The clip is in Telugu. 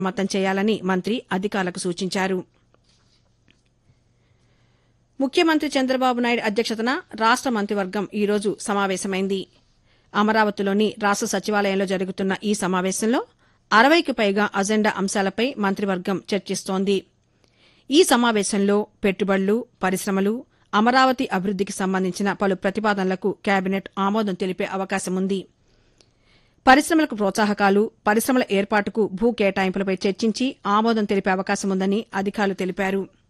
అప్రమత్తం చేయాలని మంత్రి అధికారులకు సూచించారు ముఖ్యమంత్రి చంద్రబాబు నాయుడు అధ్యక్షతన రాష్ట మంత్రివర్గం ఈ రోజు సమావేశమైంది అమరావతిలోని రాష్ట సచివాలయంలో జరుగుతున్న ఈ సమావేశంలో అరవైకి పైగా అజెండా అంశాలపై మంత్రివర్గం చర్చిస్తోంది ఈ సమావేశంలో పెట్టుబడులు పరిశ్రమలు అమరావతి అభివృద్దికి సంబంధించిన పలు ప్రతిపాదనలకు కేబినెట్ ఆమోదం తెలిపే అవకాశముంది పరిశ్రమలకు ప్రోత్సాహకాలు పరిశ్రమల ఏర్పాటుకు భూ కేటాయింపులపై చర్చించి ఆమోదం తెలిపే అవకాశముందని అధికారులు తెలిపారు